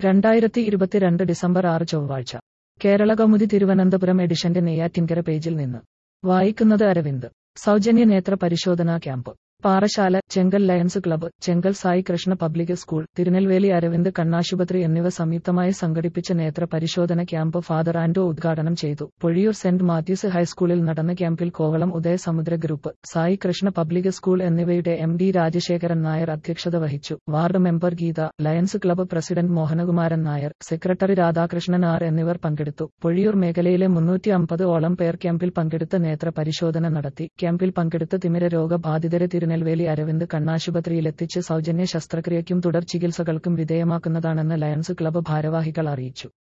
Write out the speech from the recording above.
രണ്ടായിരത്തി ഇരുപത്തിരണ്ട് ഡിസംബർ ആറ് ചൊവ്വാഴ്ച കേരള കൗമുദി തിരുവനന്തപുരം എഡിഷന്റെ നെയ്യാറ്റിൻകര പേജിൽ നിന്ന് വായിക്കുന്നത് അരവിന്ദ് സൗജന്യ നേത്ര പരിശോധനാ camp Parassala Chenkal Lions club Chenkal Sai Krishna public school Tirunelveli Aravind കണ്ണാശുപത്രി എന്നിവ സംയുക്തമായി സംഘടിപ്പിച്ച നേത്ര പരിശോധന ക്യാമ്പ് ഫാദർ ആൻഡോ ഉദ്ഘാടനം ചെയ്തു പൊഴിയൂർ സെന്റ് മാത്യൂസ് ഹൈസ്കൂളിൽ നടന്ന ക്യാമ്പിൽ Kovalam Udayasamudra group Sai Krishna public school എന്നിവയുടെ എം ഡി രാജശേഖരൻ നായർ അധ്യക്ഷത വഹിച്ചു ward member Geetha Lions club president Mohanakumaran Nair secretary Radhakrishnan R എന്നിവർ പങ്കെടുത്തു പൊഴിയൂർ മേഖലയിലെ മുന്നൂറ്റി അമ്പത് ഓളം പേർ ക്യാമ്പിൽ പങ്കെടുത്ത നേത്ര പരിശോധന നടത്തി ക്യാമ്പിൽ പങ്കെടുത്ത തിമിര രോഗബാധിതരെ തിരുനെൽവേലി അരവിന്ദ് കണ്ണാശുപത്രിയിലെത്തിച്ച് സൗജന്യ ശസ്ത്രക്രിയയ്ക്കും തുടർ ചികിത്സകൾക്കും വിധേയമാക്കുന്നതാണെന്ന് ലയൺസ് ക്ലബ്ബ് ഭാരവാഹികൾ അറിയിച്ചു